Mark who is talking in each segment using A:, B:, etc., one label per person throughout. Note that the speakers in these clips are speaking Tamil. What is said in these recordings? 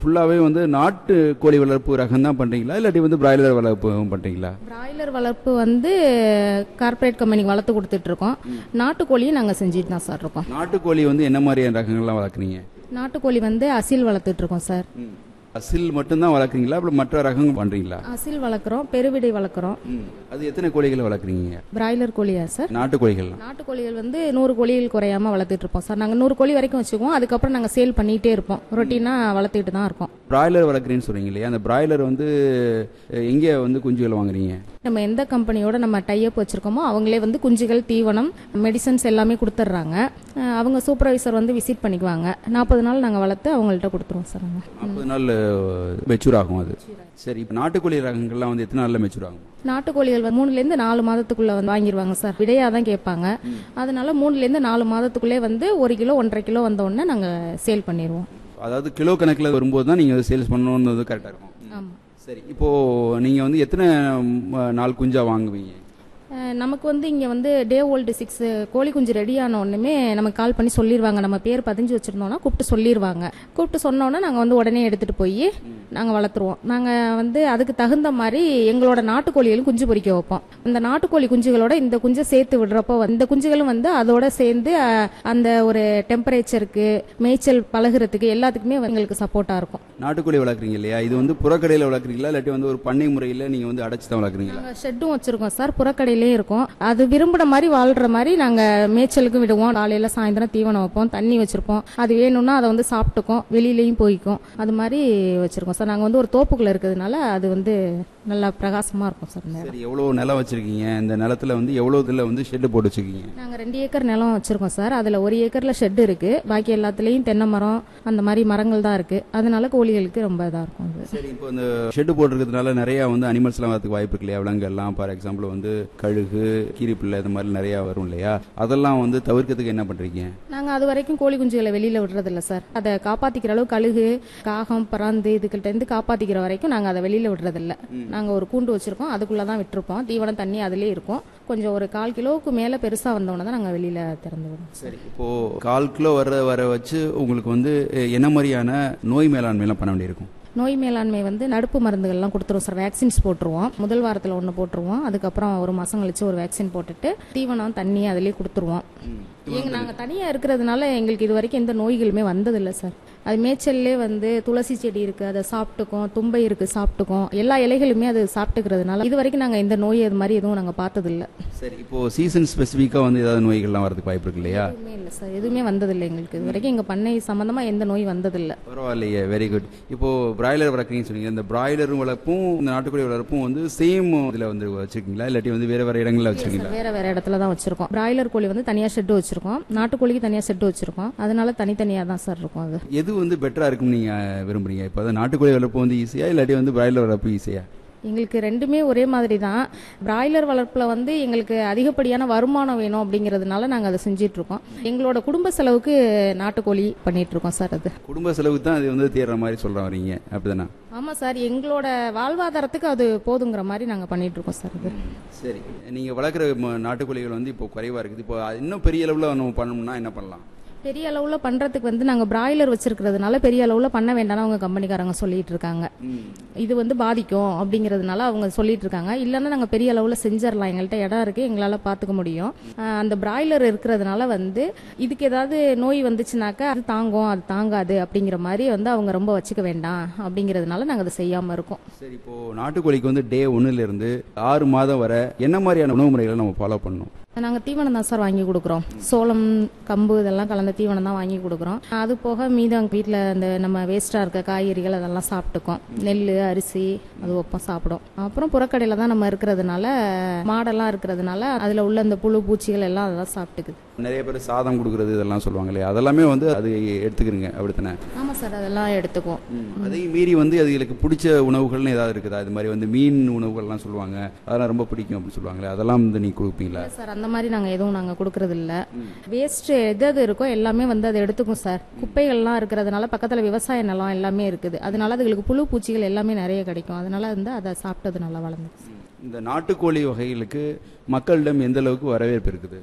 A: ஃபுல்லாகவே வந்து நாட்டு கோழி வளர்ப்பு ரகம் தான் பண்ணுறீங்களா இல்லாட்டி வந்து பிராய்லர் வளர்ப்பு பண்ணுறீங்களா
B: பிராய்லர் வளர்ப்பு வந்து கார்ப்பரேட் கம்பெனிக்கு வளர்த்து கொடுத்துட்டு இருக்கோம் நாட்டுக்கோழியும் நாங்கள் செஞ்சுட்டு தான் சார் இருக்கோம்
A: நாட்டுக்கோழி வந்து என்ன மாதிரியான ரகங்கள்லாம் வளர்க்குறீங்க
B: நாட்டுக்கோழி வந்து அசில் வளர்த்துட்டு இருக்கோம் சார்
A: அசில் மட்டும்தான் வளர்க்குறீங்களா அப்படி மற்ற ரகங்கள் பண்ணுறீங்களா
B: அசில் வளர்க்குறோம் பெருவிடை வளர்க்குறோம்
A: அது எத்தனை கோழிகளை வளர்க்குறீங்க
B: பிராய்லர் கோழியா சார்
A: நாட்டுக்கோழிகள்லாம்
B: நாட்டுக்கோழிகள் வந்து நூறு கோழிகள் குறையாம வளர்த்துட்டு இருப்போம் சார் நாங்கள் நூறு கோழி வரைக்கும் வச்சுக்குவோம் அதுக்கப்புறம் நாங்கள் சேல் பண்ணிகிட்டே இருப்போம் ரொட்டீனாக வளர்த்துட்டு தான் இருக்கோம்
A: பிராய்லர் வளர்க்குறேன்னு சொல்றீங்க இல்லையா அந்த பிராய்லர் வந்து அஹ், எங்கே வந்து குஞ்சுகள் வாங்குறீங்க
B: நம்ம எந்த கம்பெனியோட நம்ம டைப் வச்சிருக்கோமோ அவங்களே வந்து குஞ்சுகள் தீவனம் மெடிசன்ஸ் எல்லாமே கொடுத்துட்றாங்க அஹ் அவங்க சூப்பர்வைசர் வந்து விசிட் பண்ணிக்குவாங்க நாற்பது நாள் நாங்கள் வளர்த்து அவங்கள்ட்ட கொடுத்துருவோம் சார் நாங்கள்
A: நாற்பது நாள் மெச்சூர் ஆகும் அது சரி இப்போ நாட்டுக்கோழி ரகங்கள்லாம் வந்து எத்தனை நாளில் மெச்சூர் ஆகும்
B: நாட்டுக்கோழிகள் வந்து மூணுலேருந்து நாலு மாதத்துக்குள்ள வந்து வாங்கிடுவாங்க சார் விடையாக தான் கேட்பாங்க அதனால மூணுலேருந்து நாலு மாதத்துக்குள்ளே வந்து ஒரு கிலோ ஒன்றரை கிலோ வந்த உடனே நாங்கள் சேல் பண்ணிடுவோம்
A: அதாவது கிலோ கணக்கில் வரும்போது தான் நீங்கள் சேல்ஸ் பண்ணணுன்றது கரெக்டாக இருக்கும்
B: ஆமாம்
A: சரி இப்போ நீங்கள் வந்து எத்தனை ம், நாள் குஞ்சா வாங்குவீங்க
B: அஹ் நமக்கு வந்து இங்கே வந்து டே ஓல்டு சிக்ஸ் கோழி குஞ்சு ரெடி ஆன உடனே நமக்கு கால் பண்ணி சொல்லிடுவாங்க நம்ம பேர் பதிஞ்சு வச்சிருந்தோம்னா கூப்பிட்டு சொல்லிடுவாங்க கூப்பிட்டு சொன்னோன்னே நாங்கள் வந்து உடனே எடுத்துகிட்டு போய் நாங்கள் வளர்த்துருவோம் நாங்கள் வந்து அதுக்கு தகுந்த மாதிரி எங்களோட நாட்டுக்கோழிகளும் குஞ்சு பொரிக்க வைப்போம் அந்த நாட்டுக்கோழி குஞ்சுகளோட இந்த குஞ்சை சேர்த்து விடுறப்போ வந்து- இந்த குஞ்சுகளும் வந்து அதோட சேர்ந்து அஹ், அந்த ஒரு டெம்பரேச்சருக்கு மேய்ச்சல் பழகுறதுக்கு எல்லாத்துக்குமே எங்களுக்கு சப்போர்ட்டாக இருக்கும்
A: நாட்டுக்கோழி வளர்க்குறீங்க இல்லையா இது வந்து புறக்கடையில் வளர்க்குறீங்களா இல்லாட்டி வந்து ஒரு பண்ணை முறையில் நீங்கள் வந்து அடைச்சி தான் வளர்க்குறீங்களா
B: நாங்கள் ஷெட்டும் வச்சிருக்கோம் சார் புறக்கடையிலே இருக்கும் அது விரும்புற மாதிரி வாழ்ற மாதிரி நாங்கள் மேய்ச்சலுக்கும் விடுவோம் காலையில சாயந்தரம் தீவனம் வைப்போம் தண்ணி வச்சிருப்போம் அது வேணும்னா அதை வந்து சாப்பிட்டுக்கும் வெளியிலயும் போய்க்கும் அது மாதிரி வச்சிருக்கோம் சார் நாங்கள் வந்து ஒரு தோப்புக்குள்ள இருக்கிறதுனால அது வந்து நல்லா பிரகாசமா இருக்கும் சார் இந்த
A: சரி எவ்வளோ நிலம் வச்சிருக்கீங்க இந்த நிலத்துல வந்து எவ்வளோ இதில் வந்து ஷெட்டு போட்டு வச்சிருக்கீங்க
B: நாங்கள் ரெண்டு ஏக்கர் நிலம் வச்சிருக்கோம் சார் அதில் ஒரு ஏக்கர்ல ஷெட் இருக்கு பாக்கி எல்லாத்துலேயும் தென்னை மரம் அந்த மாதிரி மரங்கள் தான் இருக்கு அதனால கோழிகளுக்கு ரொம்ப இதாக இருக்கும் அது
A: சரி இப்போ இந்த ஷெட்டு போட்டிருக்கிறதுனால நிறைய வந்து அனிமல்ஸ்லாம் வரதுக்கு வாய்ப்பு இருக்கு இல்லையா விலங்குகள்லாம் ஃபார் எக்ஸாம்பிள் வந்து கழுகு கீரிப்பிள்ளை இந்த மாதிரி நிறைய வரும் இல்லையா அதெல்லாம் வந்து தவிர்க்கிறதுக்கு என்ன பண்றீங்க
B: நாங்கள் அது வரைக்கும் கோழி குஞ்சுகளை வெளியில் விடுறதில்ல சார் அதை காப்பாற்றிக்கிற அளவு கழுகு காகம் பராந்து இதுக்கிட்ட இருந்து காப்பாற்றிக்கிற வரைக்கும் நாங்கள் அதை வெளியில் விடுறதில்ல நாங்கள் ஒரு கூண்டு வச்சுருக்கோம் அதுக்குள்ளே தான் விட்டுருப்போம் தீவனம் தண்ணி அதுலேயே இருக்கும் கொஞ்சம் ஒரு கால் கிலோவுக்கு மேலே பெருசாக வந்தோடனே தான் நாங்கள் வெளியில் திறந்து விடுவோம்
A: சரி இப்போ கால் கிலோ வர வர வச்சு உங்களுக்கு வந்து அஹ், என்ன மாதிரியான நோய் மேலாண்மைலாம் பண்ண வேண்டியிருக்கும்
B: நோய் மேலாண்மை வந்து நடுப்பு மருந்துகள்லாம் கொடுத்துருவோம் சார் வேக்சின்ஸ் போட்டுருவோம் முதல் வாரத்தில் ஒன்று போட்டுருவோம் அதுக்கப்புறம் ஒரு மாதம் கழிச்சு ஒரு வேக்சின் போட்டுட்டு தீவனம் தண்ணி அதிலே கொடுத்துருவோம் எங்க நாங்கள் தனியாக இருக்கிறதுனால எங்களுக்கு இது வரைக்கும் எந்த நோய்களுமே வந்ததில்லை சார் அது மேய்ச்சல்லே வந்து துளசி செடி இருக்கு அதை சாப்பிட்டுக்கும் தும்பை இருக்கு சாப்பிட்டுக்கும் எல்லா இலைகளுமே அது சாப்பிட்டுக்கிறதுனால இது வரைக்கும் நாங்கள் இந்த நோய் அது மாதிரி எதுவும் நாங்கள் பார்த்ததில்ல
A: சரி இப்போ சீசன் ஸ்பெசிஃபிக்காக வந்து ஏதாவது நோய்கள்லாம் வரதுக்கு வாய்ப்பு இருக்கு இல்லையா
B: எதுவுமே இல்லை சார் எதுவுமே வந்ததில்லை எங்களுக்கு இது வரைக்கும் எங்கள் பண்ணை சம்மந்தமாக எந்த நோய் வந்ததில்லை
A: பரவாயில்லையே வெரி குட் இப்போ பிராய்லர் வளர்க்குறீங்கன்னு சொன்னீங்க இந்த பிராய்லரும் வளர்ப்பும் இந்த நாட்டுக்கோழி வளர்ப்பும் வந்து சேம் இதில் வந்து வச்சிருக்கீங்களா இல்லாட்டி வந்து வேற வேற இடங்கள்ல வச்சிருக்கீங்களா
B: வேற வேற இடத்துல தான் வச்சிருக்கோம் பிராய்லர் கோழி வந்து தனியா ஷெட் வச்சிருக்கோம் நாட்டுக்கோழிக்கு தனியா ஷெட் வச்சிருக்கோம் அதனால தனித்தனியா தான் சார் இருக்கும் அது
A: எது வந்து பெட்டரா இருக்கும்னு நீங்க விரும்புறீங்க இப்போ வந்து நாட்டுக்கோழி வளர்ப்பு வந்து ஈஸியா இல்லாட்டி வந்து பிராய்லர் வளர்ப்பு ஈஸியா
B: எங்களுக்கு ரெண்டுமே ஒரே மாதிரி தான் பிராய்லர் வளர்ப்புல வந்து எங்களுக்கு அதிகப்படியான வருமானம் வேணும் அப்படிங்கிறதுனால நாங்க அதை செஞ்சிட்டு இருக்கோம் எங்களோட குடும்ப செலவுக்கு நாட்டுக்கோழி பண்ணிட்டு இருக்கோம் சார் அது
A: குடும்ப செலவுக்கு தான் அது வந்து தேடுற மாதிரி சொல்ற வரீங்க அப்படிதானே
B: ஆமா சார் எங்களோட வாழ்வாதாரத்துக்கு அது போதுங்கிற மாதிரி நாங்க பண்ணிட்டு இருக்கோம் சார் அது
A: சரி நீங்க வளர்க்குற ம- நாட்டுக்கோழிகள் வந்து இப்போ குறைவா இருக்குது இப்போ அது இன்னும் பெரிய அளவுல நம்ம பண்ணணும்னா என்ன பண்ணலாம்
B: பெரிய அளவுல பண்றதுக்கு வந்து நாங்க பிராய்லர் வச்சிருக்கிறதுனால பெரிய அளவுல பண்ண வேண்டாம்னு அவங்க கம்பெனிக்காரங்க சொல்லிட்டு இருக்காங்க இது வந்து பாதிக்கும் அப்படிங்கிறதுனால அவங்க சொல்லிட்டு இருக்காங்க இல்லைன்னா நாங்கள் பெரிய அளவில் செஞ்சிடலாம் எங்கள்கிட்ட இடம் இருக்குது எங்களால் பார்த்துக்க முடியும் ஆஹ் அந்த பிராய்லர் இருக்கிறதுனால வந்து இதுக்கு ஏதாவது நோய் வந்துச்சுனாக்கா அது தாங்கும் அது தாங்காது அப்படிங்கிற மாதிரி வந்து அவங்க ரொம்ப வச்சுக்க வேண்டாம் அப்படிங்கிறதுனால நாங்கள் அதை செய்யாமல் இருக்கோம்
A: சரி இப்போ நாட்டுக்கோழிக்கு வந்து டே ஒன்னுல இருந்து ஆறு மாதம் வரை என்ன மாதிரியான உணவு முறைகளை நம்ம ஃபாலோ பண்ணணும்
B: நாங்கள் தீவனம் தான் சார் வாங்கி கொடுக்குறோம் சோளம் கம்பு இதெல்லாம் கலந்த தீவனம் தான் வாங்கி கொடுக்குறோம் அது போக மீதம் வீட்டில் அந்த நம்ம வேஸ்ட்டாக இருக்க காய்கறிகள் அதெல்லாம் சாப்பிட்டுக்கும் நெல் அரிசி அது வைப்போம் சாப்பிடும் அப்புறம் புறக்கடையில் தான் நம்ம இருக்கிறதுனால மாடெல்லாம் இருக்கிறதுனால அதில் உள்ள அந்த புழு பூச்சிகள் எல்லாம் அதெல்லாம் சாப்பிட்டுக்குது
A: நிறைய பேர் சாதம் கொடுக்கறது இதெல்லாம் சொல்லுவாங்க இல்லையா அதெல்லாமே வந்து அது எடுத்துக்கிறீங்க அப்படித்தானே
B: ஆமாம் சார் அதெல்லாம் எடுத்துக்குவோம்
A: அதையும் மீறி வந்து அதுகளுக்கு பிடிச்ச உணவுகள்னு ஏதாவது இருக்குதா இது மாதிரி வந்து மீன் உணவுகள்லாம் சொல்லுவாங்க அதெல்லாம் ரொம்ப பிடிக்கும் அப்படின்னு சொல்லுவாங்களே அதெல்லாம் வந்து நீ கொடுப்பீங்களா
B: இல்ல சார் அந்த மாதிரி நாங்கள் எதுவும் நாங்கள் கொடுக்கறது இல்ல வேஸ்ட் எது எது இருக்கோ எல்லாமே வந்து அதை எடுத்துக்கும் சார் குப்பைகள்லாம் இருக்கிறதுனால பக்கத்தில் விவசாய நிலம் எல்லாமே இருக்குது அதனால அதுகளுக்கு புழு பூச்சிகள் எல்லாமே நிறைய கிடைக்கும் அதனால வந்து அதை சாப்பிட்டது நல்லா வளர்ந்து
A: இந்த நாட்டுக்கோழி வகைகளுக்கு மக்களிடம் எந்த அளவுக்கு வரவேற்பு இருக்குது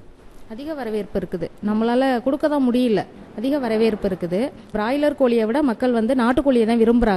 B: அதிக வரவேற்பு இருக்குது நம்மளால கொடுக்க தான் முடியல அதிக வரவேற்பு இருக்குது பிராய்லர் கோழியை விட மக்கள் வந்து நாட்டுக்கோழியை தான் விரும்புறாங்க